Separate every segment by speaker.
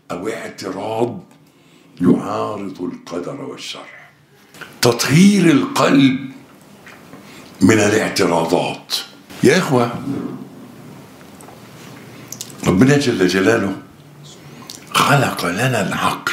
Speaker 1: أو اعتراض يعارض القدر والشرع تطهير القلب من الاعتراضات يا إخوة ربنا جل جلاله خلق لنا العقل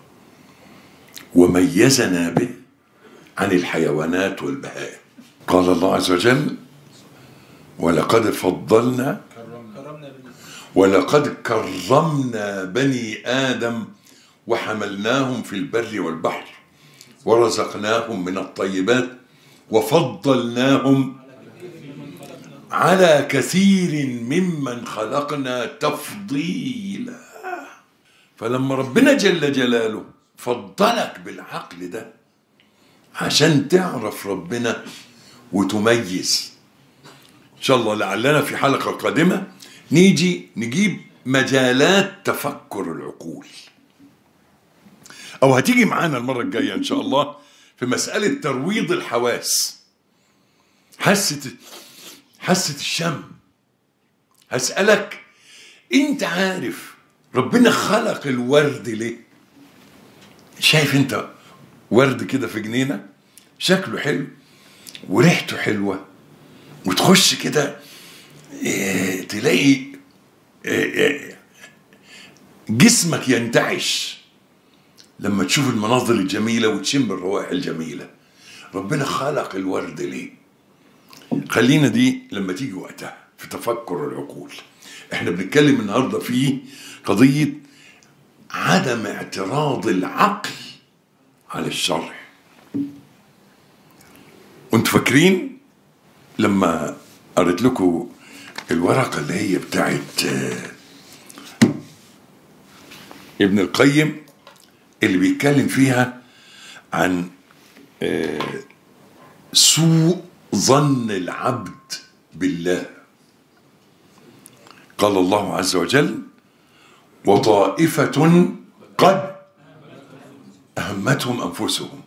Speaker 1: وميزنا به عن الحيوانات والبهائم قال الله عز وجل ولقد فضلنا ولقد كرمنا بني آدم وحملناهم في البر والبحر ورزقناهم من الطيبات وفضلناهم على كثير ممن خلقنا تفضيلا فلما ربنا جل جلاله فضلك بالعقل ده عشان تعرف ربنا وتميز ان شاء الله لعلنا في حلقه قادمه نيجي نجيب مجالات تفكر العقول او هتيجي معانا المره الجايه ان شاء الله في مساله ترويض الحواس حاسه حاسه الشم هسالك انت عارف ربنا خلق الورد ليه شايف انت ورد كده في جنينه شكله حلو وريحته حلوه وتخش كده إيه، تلاقي إيه، إيه، جسمك ينتعش لما تشوف المناظر الجميله وتشم الروائح الجميله ربنا خلق الورد ليه خلينا دي لما تيجي وقتها في تفكر العقول احنا بنتكلم النهارده في قضيه عدم اعتراض العقل على الشرع وانتوا فاكرين لما قريت لكم الورقه اللي هي بتاعت آه، ابن القيم اللي بيتكلم فيها عن آه، سوء ظن العبد بالله قال الله عز وجل وطائفة قد أهمتهم أنفسهم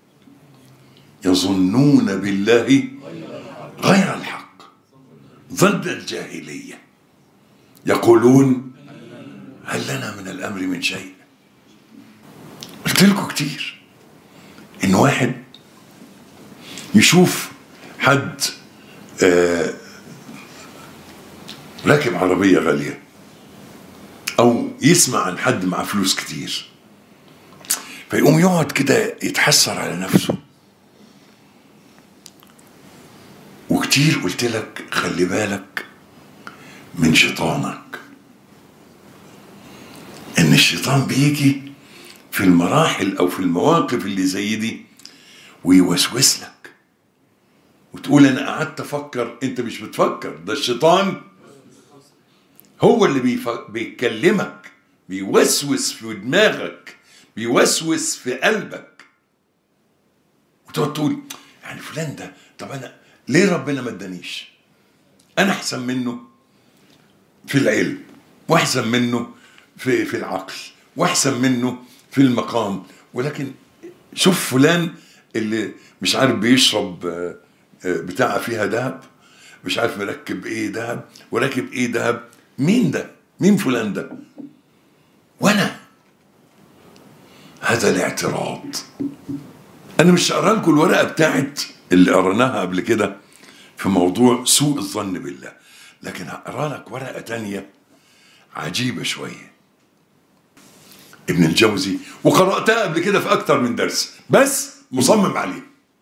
Speaker 1: يظنون بالله غير الحق ظن الجاهلية يقولون هل لنا من الأمر من شيء قلت لكم كتير إن واحد يشوف حد آه راكب عربية غالية أو يسمع عن حد معاه فلوس كتير فيقوم يقعد كده يتحسر على نفسه وكتير قلت لك خلي بالك من شيطانك ان الشيطان بيجي في المراحل او في المواقف اللي زي دي ويوسوس لك وتقول انا قعدت افكر انت مش بتفكر ده الشيطان هو اللي بيف... بيكلمك بيوسوس في دماغك بيوسوس في قلبك وتقعد تقول يعني فلان ده طب انا ليه ربنا ما ادانيش انا احسن منه في العلم واحسن منه في في العقل واحسن منه في المقام ولكن شوف فلان اللي مش عارف بيشرب آه، آه، بتاعه فيها ذهب مش عارف مركب ايه ذهب وراكب ايه ذهب مين ده مين فلان ده وانا هذا الاعتراض انا مش هقرا لكم الورقه بتاعت اللي قريناها قبل كده في موضوع سوء الظن بالله لكن هقرا لك ورقه تانية عجيبه شويه ابن الجوزي وقراتها قبل كده في اكتر من درس بس مصمم عليه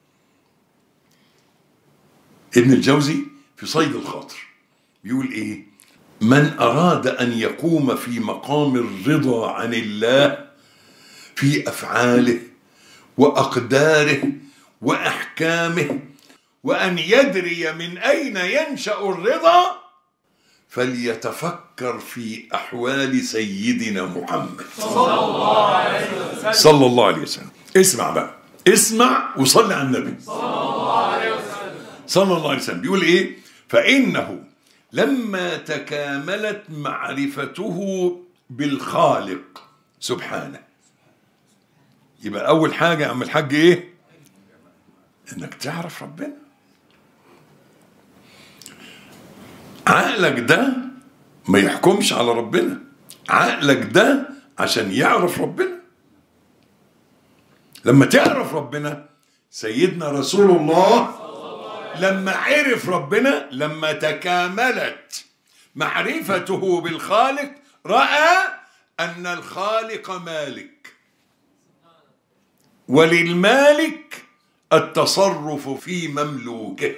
Speaker 1: ابن الجوزي في صيد الخاطر بيقول ايه من اراد ان يقوم في مقام الرضا عن الله في افعاله واقداره واحكامه وان يدري من اين ينشا الرضا فليتفكر في احوال سيدنا محمد صلى الله عليه وسلم اسمع بقى اسمع وصلي على النبي صلى الله عليه وسلم بيقول ايه فانه لما تكاملت معرفته بالخالق سبحانه يبقى اول حاجه يا عم الحاج ايه انك تعرف ربنا عقلك ده ما يحكمش على ربنا عقلك ده عشان يعرف ربنا لما تعرف ربنا سيدنا رسول الله لما عرف ربنا لما تكاملت معرفته بالخالق راى ان الخالق مالك وللمالك التصرف في مملوكه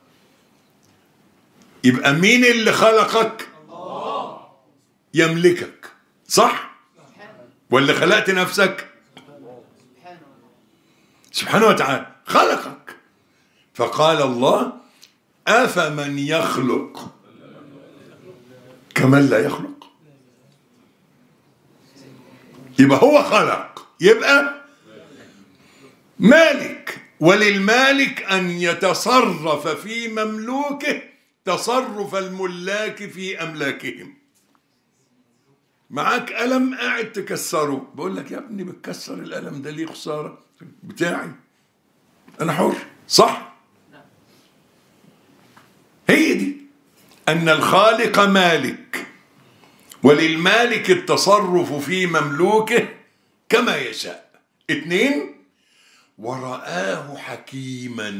Speaker 1: يبقى مين اللي خلقك يملكك صح ولا خلقت نفسك سبحانه وتعالى خلقك فقال الله أفمن يخلق كمن لا يخلق يبقى هو خلق يبقى مالك وللمالك أن يتصرف في مملوكه تصرف الملاك في أملاكهم معاك قلم قاعد تكسره بقول لك يا ابني بتكسر القلم ده ليه خسارة بتاعي أنا حر صح هي دي أن الخالق مالك وللمالك التصرف في مملوكه كما يشاء اثنين ورآه حكيما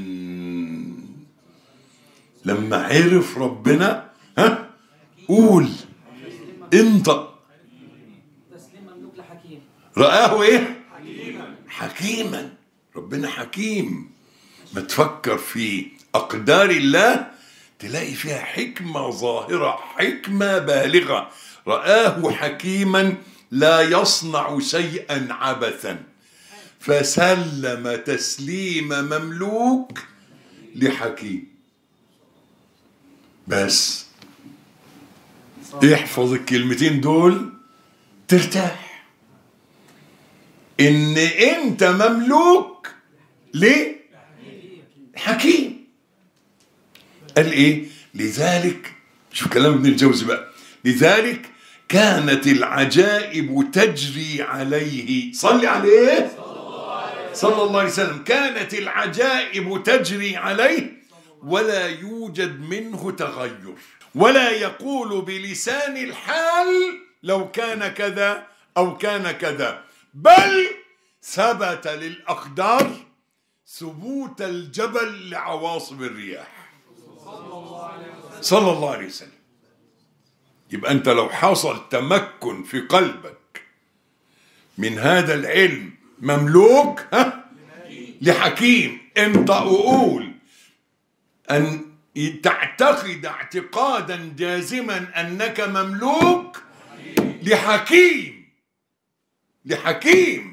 Speaker 1: لما عرف ربنا ها قول انطق
Speaker 2: تسليم مملوك لحكيم
Speaker 1: رآه ايه حكيما ربنا حكيم ما تفكر في أقدار الله تلاقي فيها حكمة ظاهرة حكمة بالغة رآه حكيما لا يصنع شيئا عبثا فسلم تسليم مملوك لحكيم بس احفظ الكلمتين دول ترتاح ان انت مملوك ليه حكيم قال ايه لذلك شوف كلام ابن الجوزي بقى لذلك كانت العجائب تجري عليه صلي عليه صلى الله عليه وسلم كانت العجائب تجري عليه ولا يوجد منه تغير ولا يقول بلسان الحال لو كان كذا او كان كذا بل ثبت للاقدار ثبوت الجبل لعواصف الرياح صلى الله عليه وسلم يبقى انت لو حصل تمكن في قلبك من هذا العلم مملوك ها لحكيم انت وقول ان تعتقد اعتقادا جازما انك مملوك لحكيم لحكيم